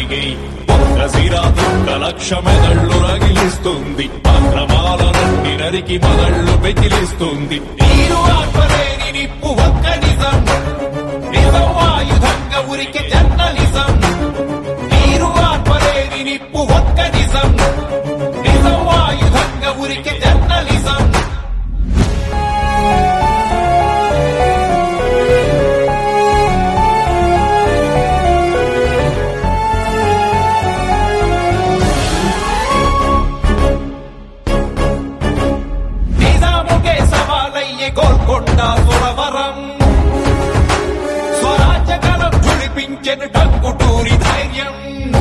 జరిగే ఒక్క సిరాదుక్క లక్ష మెదళ్ళు రగిలిస్తుంది అక్రమాలన్నీ నరికి మదళ్ళు పెకిలిస్తుంది నీరు ఆత్మలేని నిప్పు ఒక్క నిజం నిజం ఆయుధంగా ఉరికి జర్నలిజం నీరు ఆత్మలేని నిప్పు ఒక్క నిజం నిజం ఆయుధంగా ఉరికి జర్నలిజం నిజాముకే సవాలయ్యే గోల్కొండ సురవరం స్వరాజ్య కలం చుడిపించెను టంగుటూరి ధైర్యం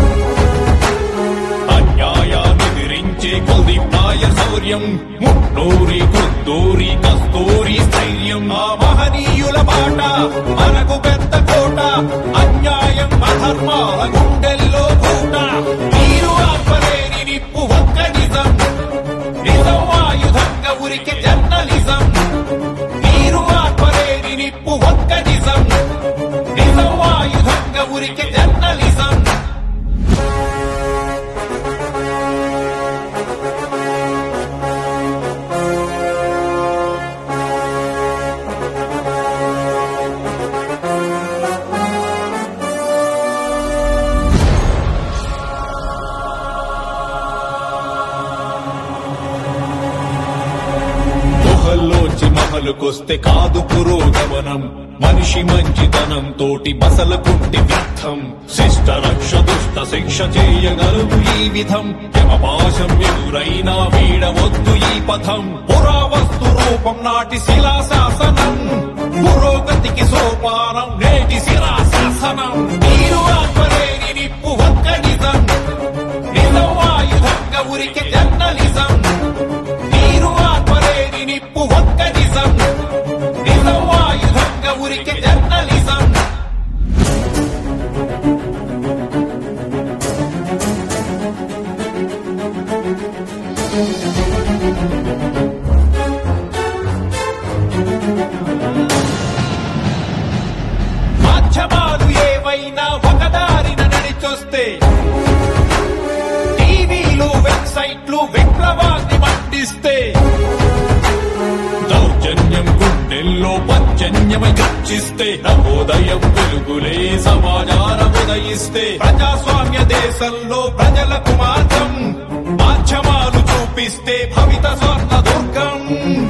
అన్యాయాన్ని విరించే కుదిప్పాయ శౌర్యం ముట్టూరి కుత్తూరి కస్తూరి స్థైర్యం ఆ మహనీయుల మాట మనకు పెద్ద కోట అన్యాయం అధర్మాల గుండెల్లో కూట మీరు ఆత్మలేని నిప్పు ఒక్క నిజం నిజం ఆయుధంగా ఉరికి జర్నలిజం మీరు ఆత్మలేని నిప్పు ఒక్క నిజం నిజం ఆయుధంగా ఉరికి జర్నలిజం గుహల్లోంచి మహలుకొస్తే కాదు పురోగమనం మనిషి మంచితనం తోటి మసలకుంటి వ్యర్థం శిష్ట రక్ష దుష్ట శిక్ష చేయగలదు ఈ విధం యమపాశం ఎదురైనా వీడవద్దు ఈ పథం పురావస్తు రూపం నాటి శిలాశాసనం పురోగతికి సోపానం నేటి శిలాశాసనం మీరు ఆత్మలేని నిప్పు ఒక్క నిజం నిజం ఆయుధంగా ఉరికి జర్నలిజం నీరు ఆత్మలేని నిప్పు ఒక్క నిజం నిజం ఆయుధంగా ఉరికి జర్నలిజం మాధ్యమాలు ఏవైనా ఒకదారిన నడిచొస్తే టీవీలు వెబ్సైట్లు విప్లవాన్ని మండిస్తే దౌర్జన్యం గుండెల్లో పచ్చన్యమై గర్జిస్తే నవోదయం వెలుగులే సమాజాన ఉదయిస్తే ప్రజాస్వామ్య దేశంలో ప్రజలకు మార్గం మాధ్యమాలు చూపిస్తే భవిత స్వర్ణ దుర్గం